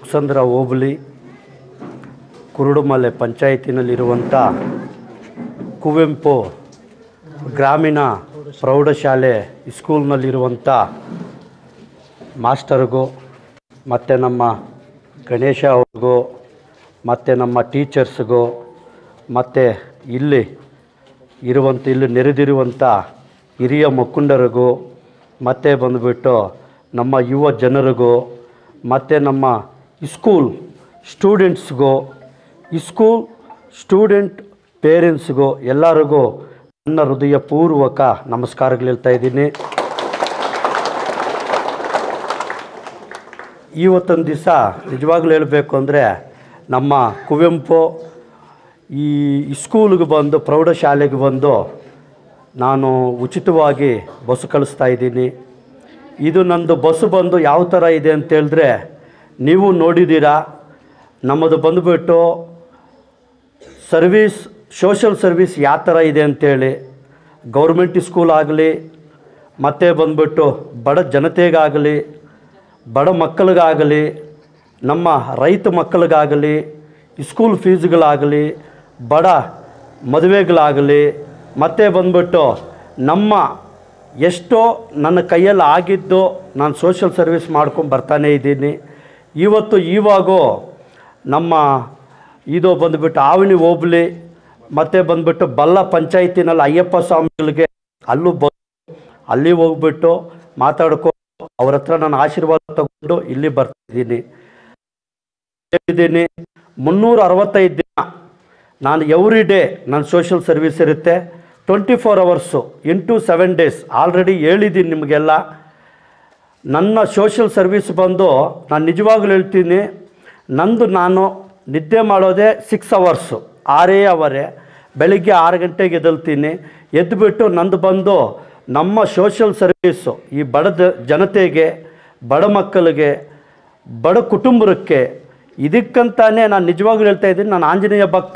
ಮುಕ್ಸಂದ್ರ ಹೋಬಳಿ ಕುರುಡುಮಲೆ ಪಂಚಾಯತಿನಲ್ಲಿರುವಂಥ ಕುವೆಂಪು ಗ್ರಾಮೀಣ ಪ್ರೌಢಶಾಲೆ ಸ್ಕೂಲ್ನಲ್ಲಿರುವಂಥ ಮಾಸ್ಟರ್ಗೂ ಮತ್ತು ನಮ್ಮ ಗಣೇಶ ಅವ್ರಿಗೂ ಮತ್ತು ನಮ್ಮ ಟೀಚರ್ಸ್ಗೂ ಮತ್ತು ಇಲ್ಲಿ ಇರುವಂಥ ಇಲ್ಲಿ ನೆರೆದಿರುವಂಥ ಹಿರಿಯ ಮುಖಂಡರಿಗೂ ಮತ್ತು ಬಂದುಬಿಟ್ಟು ನಮ್ಮ ಯುವ ಜನರಿಗೂ ಮತ್ತು ನಮ್ಮ ಸ್ಕೂಲ್ ಸ್ಟೂಡೆಂಟ್ಸ್ಗೂ ಸ್ಕೂಲ್ ಸ್ಟೂಡೆಂಟ್ ಪೇರೆಂಟ್ಸ್ಗೂ ಎಲ್ಲರಿಗೂ ನನ್ನ ಹೃದಯಪೂರ್ವಕ ನಮಸ್ಕಾರಗಳು ಹೇಳ್ತಾ ಇದ್ದೀನಿ ಇವತ್ತೊಂದು ದಿವಸ ನಿಜವಾಗ್ಲೂ ಹೇಳಬೇಕು ಅಂದರೆ ನಮ್ಮ ಕುವೆಂಪು ಈ ಸ್ಕೂಲ್ಗೆ ಬಂದು ಪ್ರೌಢಶಾಲೆಗೆ ಬಂದು ನಾನು ಉಚಿತವಾಗಿ ಬಸ್ಸು ಕಳಿಸ್ತಾ ಇದ್ದೀನಿ ಇದು ನಂದು ಬಸ್ಸು ಬಂದು ಯಾವ ಥರ ಇದೆ ಅಂತ ಹೇಳಿದ್ರೆ ನೀವು ನೋಡಿದ್ದೀರಾ ನಮ್ಮದು ಬಂದುಬಿಟ್ಟು ಸರ್ವೀಸ್ ಸೋಷಲ್ ಸರ್ವೀಸ್ ಯಾವ ಥರ ಇದೆ ಅಂತೇಳಿ ಗೌರ್ಮೆಂಟ್ ಸ್ಕೂಲ್ ಆಗಲಿ ಮತ್ತು ಬಂದ್ಬಿಟ್ಟು ಬಡ ಜನತೆಗಾಗಲಿ ಬಡ ಮಕ್ಕಳಿಗಾಗಲಿ ನಮ್ಮ ರೈತ ಮಕ್ಕಳಿಗಾಗಲಿ ಸ್ಕೂಲ್ ಫೀಸ್ಗಳಾಗಲಿ ಬಡ ಮದುವೆಗಳಾಗಲಿ ಮತ್ತು ಬಂದ್ಬಿಟ್ಟು ನಮ್ಮ ಎಷ್ಟೋ ನನ್ನ ಕೈಯಲ್ಲಿ ಆಗಿದ್ದು ನಾನು ಸೋಷಲ್ ಸರ್ವಿಸ್ ಮಾಡ್ಕೊಂಡು ಬರ್ತಾನೇ ಇದ್ದೀನಿ ಇವತ್ತು ಇವಾಗೂ ನಮ್ಮ ಇದು ಬಂದುಬಿಟ್ಟು ಆವಣಿ ಹೋಬಳಿ ಮತ್ತು ಬಂದುಬಿಟ್ಟು ಬಲ್ಲ ಪಂಚಾಯತಿನಲ್ಲಿ ಅಯ್ಯಪ್ಪ ಸ್ವಾಮಿಗಳಿಗೆ ಅಲ್ಲೂ ಬ ಅಲ್ಲಿ ಹೋಗ್ಬಿಟ್ಟು ಮಾತಾಡ್ಕೊಂಡು ಅವ್ರ ಹತ್ರ ನಾನು ಆಶೀರ್ವಾದ ತಗೊಂಡು ಇಲ್ಲಿ ಬರ್ತಿದ್ದೀನಿ ಹೇಳಿದ್ದೀನಿ ಮುನ್ನೂರ ಅರವತ್ತೈದು ದಿನ ನಾನು ಎವ್ರಿ ಡೇ ನನ್ನ ಸೋಷಲ್ ಸರ್ವಿಸ್ ಇರುತ್ತೆ twenty four hours into seven days already ಹೇಳಿದ್ದೀನಿ ನಿಮಗೆಲ್ಲ ನನ್ನ ಸೋಷಲ್ ಸರ್ವಿಸ್ ಬಂದು ನಾನು ನಿಜವಾಗ್ಲೂ ಹೇಳ್ತೀನಿ ನಂದು ನಾನು ನಿದ್ದೆ ಮಾಡೋದೇ ಸಿಕ್ಸ್ ಅವರ್ಸು ಆರೇ ಅವರೇ ಬೆಳಿಗ್ಗೆ ಆರು ಗಂಟೆಗೆ ಎದ್ದೇಳ್ತೀನಿ ಎದ್ದುಬಿಟ್ಟು ನಂದು ಬಂದು ನಮ್ಮ ಸೋಷಲ್ ಸರ್ವೀಸು ಈ ಬಡ ದ- ಜನತೆಗೆ ಬಡ ಮಕ್ಕಳಿಗೆ ಬಡ ಕುಟುಂಬಕ್ಕೆ ಇದಕ್ಕಂತಾನೆ ನಾನು ನಿಜವಾಗ್ಲೂ ಹೇಳ್ತಾ ಇದ್ದೀನಿ ನಾನು ಆಂಜನೇಯ ಭಕ್ತ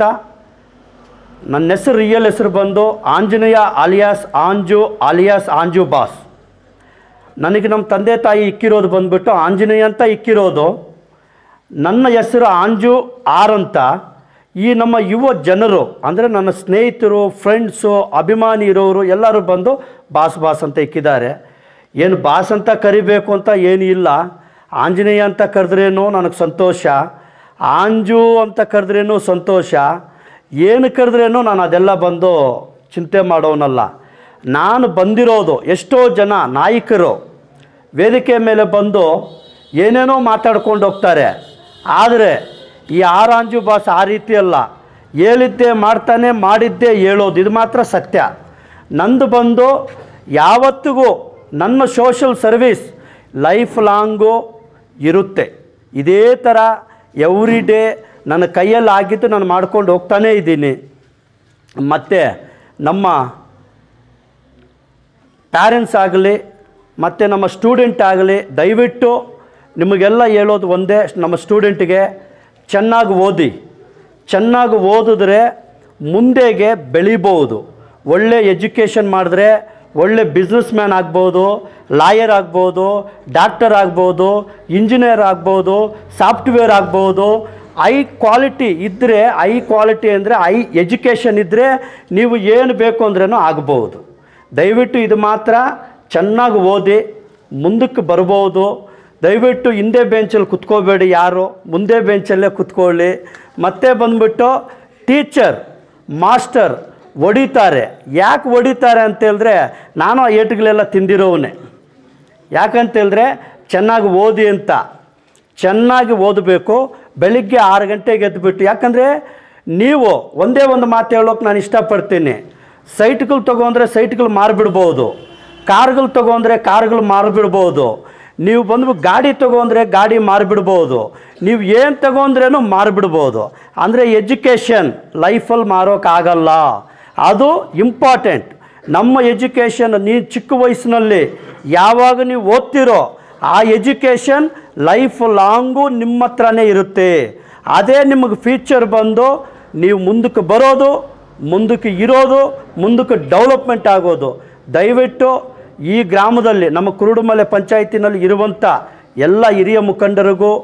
ನನ್ನ ಹೆಸರು ರಿಯಲ್ ಹೆಸರು ಬಂದು Anjaneya alias Anju alias Anju boss ನನಗೆ ನಮ್ಮ ತಂದೆ ತಾಯಿ ಇಕ್ಕಿರೋದು ಬಂದ್ಬಿಟ್ಟು ಆಂಜನೇಯ ಅಂತ ಇಕ್ಕಿರೋದು ನನ್ನ ಹೆಸರು ಆಂಜು ಆರ್ ಅಂತ ಈ ನಮ್ಮ ಯುವ ಜನರು ಅಂದರೆ ನನ್ನ ಸ್ನೇಹಿತರು ಫ್ರೆಂಡ್ಸು ಅಭಿಮಾನಿ ಇರೋರು ಎಲ್ಲರೂ ಬಂದು ಬಾಸ್ ಬಾಸ್ ಅಂತ ಇಕ್ಕಿದ್ದಾರೆ ಏನು ಬಾಸ್ ಅಂತ ಕರಿಬೇಕು ಅಂತ ಏನೂ ಇಲ್ಲ ಆಂಜನೇಯ ಅಂತ ಕರೆದ್ರೇನು ನನಗೆ ಸಂತೋಷ ಆಂಜು ಅಂತ ಕರೆದ್ರೇನು ಸಂತೋಷ ಏನು ಕರೆದ್ರೇನು ನಾನು ಅದೆಲ್ಲ ಬಂದು ಚಿಂತೆ ಮಾಡೋನಲ್ಲ ನಾನು ಬಂದಿರೋದು ಎಷ್ಟೋ ಜನ ನಾಯಕರು ವೇದಿಕೆ ಮೇಲೆ ಬಂದು ಏನೇನೋ ಮಾತಾಡ್ಕೊಂಡು ಹೋಗ್ತಾರೆ ಆದರೆ ಈ ಆರಾಂಜು ಬಾಸ್ ಆ ರೀತಿ ಅಲ್ಲ ಹೇಳಿದ್ದೆ ಮಾಡ್ತಾನೆ ಮಾಡಿದ್ದೇ ಹೇಳೋದು ಇದು ಮಾತ್ರ ಸತ್ಯ ನಂದು ಬಂದು ಯಾವತ್ತಿಗೂ ನನ್ನ ಸೋಷಲ್ ಸರ್ವೀಸ್ ಲೈಫ್ ಲಾಂಗು ಇರುತ್ತೆ ಇದೇ ಥರ ಎವ್ರಿ ಡೇ ನನ್ನ ಕೈಯಲ್ಲಿ ಆಗಿದ್ದು ನಾನು ಮಾಡ್ಕೊಂಡು ಹೋಗ್ತಾನೇ ಇದ್ದೀನಿ ಮತ್ತು ನಮ್ಮ ಪ್ಯಾರೆಂಟ್ಸ್ ಆಗಲಿ ಮತ್ತು ನಮ್ಮ ಸ್ಟೂಡೆಂಟ್ ಆಗಲಿ ದಯವಿಟ್ಟು ನಿಮಗೆಲ್ಲ ಹೇಳೋದು ಒಂದೇ ನಮ್ಮ ಸ್ಟೂಡೆಂಟಿಗೆ ಚೆನ್ನಾಗಿ ಓದಿ ಚೆನ್ನಾಗಿ ಓದಿದ್ರೆ ಮುಂದೆಗೆ ಬೆಳಿಬೋದು ಒಳ್ಳೆ ಎಜುಕೇಷನ್ ಮಾಡಿದ್ರೆ ಒಳ್ಳೆ ಬಿಸ್ನೆಸ್ ಮ್ಯಾನ್ ಆಗ್ಬೋದು ಲಾಯರ್ ಆಗ್ಬೋದು ಡಾಕ್ಟರ್ ಆಗ್ಬೋದು ಇಂಜಿನಿಯರ್ ಆಗ್ಬೋದು ಸಾಫ್ಟ್ವೇರ್ ಆಗ್ಬೋದು ಐ ಕ್ವಾಲಿಟಿ ಇದ್ದರೆ ಐ ಕ್ವಾಲಿಟಿ ಅಂದರೆ ಐ ಎಜುಕೇಷನ್ ಇದ್ದರೆ ನೀವು ಏನು ಬೇಕು ಅಂದ್ರೂ ಆಗ್ಬೋದು ದಯವಿಟ್ಟು ಇದು ಮಾತ್ರ ಚೆನ್ನಾಗಿ ಓದಿ ಮುಂದಕ್ಕೆ ಬರ್ಬೋದು ದಯವಿಟ್ಟು ಹಿಂದೆ ಬೆಂಚಲ್ಲಿ ಕುತ್ಕೋಬೇಡಿ ಯಾರು ಮುಂದೆ ಬೆಂಚಲ್ಲೇ ಕುತ್ಕೊಳ್ಳಿ ಮತ್ತೆ ಬಂದ್ಬಿಟ್ಟು ಟೀಚರ್ ಮಾಸ್ಟರ್ ಹೊಡಿತಾರೆ ಯಾಕೆ ಹೊಡಿತಾರೆ ಅಂತೇಳಿದ್ರೆ ನಾನು ಆ ಏಟುಗಳೆಲ್ಲ ತಿಂದಿರೋವನೇ ಯಾಕಂತೇಳಿದ್ರೆ ಚೆನ್ನಾಗಿ ಓದಿ ಅಂತ ಚೆನ್ನಾಗಿ ಓದಬೇಕು ಬೆಳಿಗ್ಗೆ ಆರು ಗಂಟೆಗೆ ಎದ್ದುಬಿಟ್ಟು ಯಾಕಂದರೆ ನೀವು ಒಂದೇ ಒಂದು ಮಾತು ಹೇಳೋಕೆ ನಾನು ಇಷ್ಟಪಡ್ತೀನಿ ಸೈಟ್ಗಳು ತೊಗೊಂಡ್ರೆ ಸೈಟ್ಗಳು ಮಾರಿಬಿಡ್ಬೋದು ಕಾರ್ಗಳು ತೊಗೊಂಡ್ರೆ ಕಾರ್ಗಳು ಮಾರಿಬಿಡ್ಬೋದು ನೀವು ಬಂದು ಗಾಡಿ ತೊಗೊಂಡ್ರೆ ಗಾಡಿ ಮಾರಿಬಿಡ್ಬೋದು ನೀವು ಏನು ತಗೊಂಡ್ರೇನು ಮಾರಿಬಿಡ್ಬೋದು ಅಂದರೆ ಎಜುಕೇಷನ್ ಲೈಫಲ್ಲಿ ಮಾರೋಕ್ಕಾಗಲ್ಲ ಅದು ಇಂಪಾರ್ಟೆಂಟ್ ನಮ್ಮ ಎಜುಕೇಷನ್ ನೀವು ಚಿಕ್ಕ ವಯಸ್ಸಿನಲ್ಲಿ ಯಾವಾಗ ನೀವು ಓದ್ತಿರೋ ಆ ಎಜುಕೇಷನ್ ಲೈಫ್ ಲಾಂಗು ನಿಮ್ಮ ಹತ್ರನೇ ಇರುತ್ತೆ ಅದೇ ನಿಮಗೆ ಫ್ಯೂಚರ್ ಬಂದು ನೀವು ಮುಂದಕ್ಕೆ ಬರೋದು ಮುಂದಕ್ಕೆ ಇರೋದು ಮುಂದಕ್ಕೆ ಡೆವಲಪ್ಮೆಂಟ್ ಆಗೋದು ದಯವಿಟ್ಟು ಈ ಗ್ರಾಮದಲ್ಲಿ ನಮ್ಮ ಕುರುಡುಮಲೆ ಪಂಚಾಯತಿನಲ್ಲಿ ಇರುವಂಥ ಎಲ್ಲ ಹಿರಿಯ ಮುಖಂಡರಿಗೂ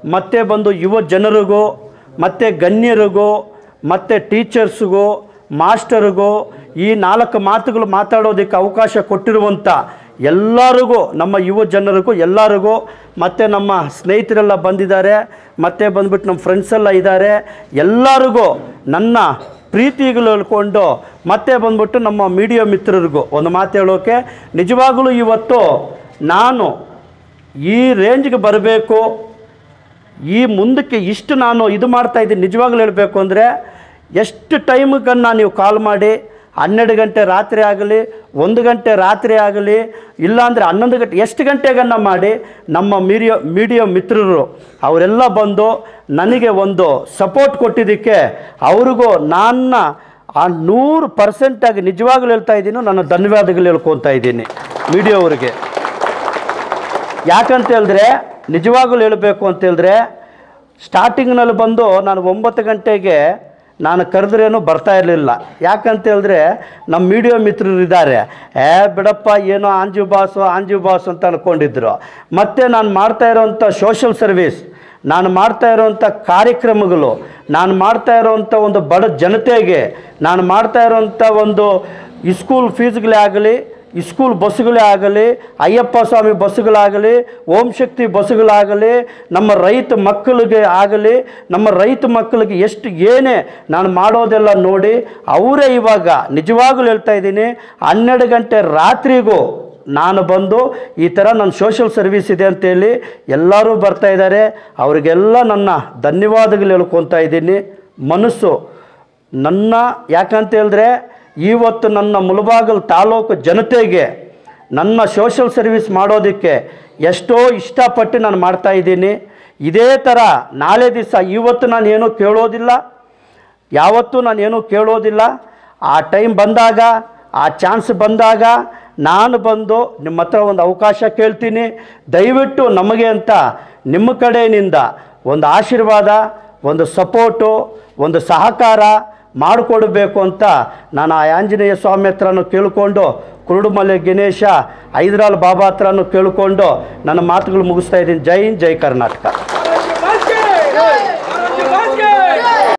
ಮತ್ತು ಬಂದು ಯುವ ಜನರಿಗೂ ಮತ್ತು ಗಣ್ಯರಿಗೂ ಮತ್ತು ಟೀಚರ್ಸ್ಗೂ ಮಾಸ್ಟರ್ಗೂ ಈ ನಾಲ್ಕು ಮಾತುಗಳು ಮಾತಾಡೋದಕ್ಕೆ ಅವಕಾಶ ಕೊಟ್ಟಿರುವಂಥ ಎಲ್ಲರಿಗೂ ನಮ್ಮ ಯುವ ಜನರಿಗೂ ಎಲ್ಲರಿಗೂ ಮತ್ತು ನಮ್ಮ ಸ್ನೇಹಿತರೆಲ್ಲ ಬಂದಿದ್ದಾರೆ ಮತ್ತು ಬಂದ್ಬಿಟ್ಟು ನಮ್ಮ ಫ್ರೆಂಡ್ಸ್ ಎಲ್ಲ ಇದ್ದಾರೆ ಎಲ್ಲರಿಗೂ ನನ್ನ ಪ್ರೀತಿಗಳು ಹೇಳ್ಕೊಂಡು ಮತ್ತೆ ಬಂದ್ಬಿಟ್ಟು ನಮ್ಮ ಮೀಡಿಯಾ ಮಿತ್ರರಿಗೂ ಒಂದು ಮಾತು ಹೇಳೋಕೆ ನಿಜವಾಗಲೂ ಇವತ್ತು ನಾನು ಈ ರೇಂಜ್ಗೆ ಬರಬೇಕು ಈ ಮುಂದಕ್ಕೆ ಇಷ್ಟು ನಾನು ಇದು ಮಾಡ್ತಾ ಇದ್ದೀನಿ ನಿಜವಾಗ್ಲೂ ಹೇಳಬೇಕು ಅಂದರೆ ಎಷ್ಟು ಟೈಮ್ಗನ್ನು ನೀವು ಕಾಲ್ ಮಾಡಿ ಹನ್ನೆರಡು ಗಂಟೆ ರಾತ್ರಿ ಆಗಲಿ ಒಂದು ಗಂಟೆ ರಾತ್ರಿ ಆಗಲಿ ಇಲ್ಲಾಂದರೆ ಹನ್ನೊಂದು ಗಂಟೆ ಎಷ್ಟು ಗಂಟೆಗನ್ನ ಮಾಡಿ ನಮ್ಮ ಮೀಡಿಯ ಮೀಡಿಯಾ ಮಿತ್ರರು ಅವರೆಲ್ಲ ಬಂದು ನನಗೆ ಒಂದು ಸಪೋರ್ಟ್ ಕೊಟ್ಟಿದ್ದಕ್ಕೆ ಅವ್ರಿಗೂ ನನ್ನ ಆ ನೂರು ಪರ್ಸೆಂಟಾಗಿ ನಿಜವಾಗ್ಲೂ ಹೇಳ್ತಾ ಇದ್ದೀನಿ ನನ್ನ ಧನ್ಯವಾದಗಳು ಹೇಳ್ಕೊತಾ ಇದ್ದೀನಿ ಮೀಡಿಯಾವ್ರಿಗೆ ಯಾಕಂತ ಹೇಳಿದ್ರೆ ನಿಜವಾಗಲೂ ಹೇಳಬೇಕು ಅಂತ ಹೇಳಿದ್ರೆ ಸ್ಟಾರ್ಟಿಂಗ್ನಲ್ಲಿ ಬಂದು ನಾನು ಒಂಬತ್ತು ಗಂಟೆಗೆ ನಾನು ಕರೆದ್ರೇನು ಬರ್ತಾ ಇರಲಿಲ್ಲ ಯಾಕಂತ ಹೇಳಿದ್ರೆ ನಮ್ಮ ಮೀಡಿಯಾ ಮಿತ್ರರು ಇದ್ದಾರೆ ಏ ಬಿಡಪ್ಪ ಏನೋ ಆಂಜು ಬಾಸು ಆಂಜು ಬಾಸು ಅಂತ ಅಂದ್ಕೊಂಡಿದ್ರು ಮತ್ತು ನಾನು ಮಾಡ್ತಾ ಇರೋವಂಥ ಸೋಷಲ್ ಸರ್ವಿಸ್ ನಾನು ಮಾಡ್ತಾ ಇರೋವಂಥ ಕಾರ್ಯಕ್ರಮಗಳು ನಾನು ಮಾಡ್ತಾ ಇರೋವಂಥ ಒಂದು ಬಡ ಜನತೆಗೆ ನಾನು ಮಾಡ್ತಾ ಇರೋವಂಥ ಒಂದು ಸ್ಕೂಲ್ ಫೀಸ್ಗಳೇ ಆಗಲಿ ಸ್ಕೂಲ್ ಬಸ್ಸುಗಳೇ ಆಗಲಿ ಅಯ್ಯಪ್ಪ ಸ್ವಾಮಿ ಬಸ್ಸುಗಳಾಗಲಿ ಓಂ ಶಕ್ತಿ ಬಸ್ಸುಗಳಾಗಲಿ ನಮ್ಮ ರೈತ ಮಕ್ಕಳಿಗೆ ಆಗಲಿ ನಮ್ಮ ರೈತ ಮಕ್ಕಳಿಗೆ ಎಷ್ಟು ಏನೇ ನಾನು ಮಾಡೋದೆಲ್ಲ ನೋಡಿ ಅವರೇ ಇವಾಗ ನಿಜವಾಗ್ಲೂ ಹೇಳ್ತಾ ಇದ್ದೀನಿ ಹನ್ನೆರಡು ಗಂಟೆ ರಾತ್ರಿಗೂ ನಾನು ಬಂದು ಈ ಥರ ನನ್ನ ಸೋಷಲ್ ಸರ್ವಿಸ್ ಇದೆ ಅಂತೇಳಿ ಎಲ್ಲರೂ ಬರ್ತಾ ಇದ್ದಾರೆ ಅವರಿಗೆಲ್ಲ ನನ್ನ ಧನ್ಯವಾದಗಳು ಹೇಳ್ಕೊತಾ ಇದ್ದೀನಿ ಮನಸ್ಸು ನನ್ನ ಯಾಕಂತ ಹೇಳಿದ್ರೆ ಇವತ್ತು ನನ್ನ ಮುಳಬಾಗಲ್ ತಾಲೂಕು ಜನತೆಗೆ ನನ್ನ ಸೋಷಲ್ ಸರ್ವಿಸ್ ಮಾಡೋದಕ್ಕೆ ಎಷ್ಟೋ ಇಷ್ಟಪಟ್ಟು ನಾನು ಮಾಡ್ತಾ ಇದ್ದೀನಿ ಇದೇ ಥರ ನಾಳೆ ದಿವಸ ಇವತ್ತು ನಾನು ಏನೂ ಕೇಳೋದಿಲ್ಲ ಯಾವತ್ತೂ ನಾನು ಏನೂ ಕೇಳೋದಿಲ್ಲ ಆ ಟೈಮ್ ಬಂದಾಗ ಆ ಚಾನ್ಸ್ ಬಂದಾಗ ನಾನು ಬಂದು ನಿಮ್ಮ ಹತ್ರ ಒಂದು ಅವಕಾಶ ಕೇಳ್ತೀನಿ ದಯವಿಟ್ಟು ನಮಗೆ ಅಂತ ನಿಮ್ಮ ಕಡೆಯಿಂದ ಒಂದು ಆಶೀರ್ವಾದ ಒಂದು ಸಪೋರ್ಟು ಒಂದು ಸಹಕಾರ ಮಾಡಿಕೊಡಬೇಕು ಅಂತ ನಾನು ಆ ಆಂಜನೇಯ ಸ್ವಾಮಿ ಹತ್ರನೂ ಕೇಳಿಕೊಂಡು ಕುರುಡುಮಲೆ ಗಣೇಶ ಹೈದರಾಲ್ ಬಾಬಾ ಹತ್ರನೂ ಕೇಳಿಕೊಂಡು ನನ್ನ ಮಾತುಗಳು ಮುಗಿಸ್ತಾ ಇದ್ದೀನಿ ಜೈ ಹಿಂದ್, ಜೈ ಕರ್ನಾಟಕ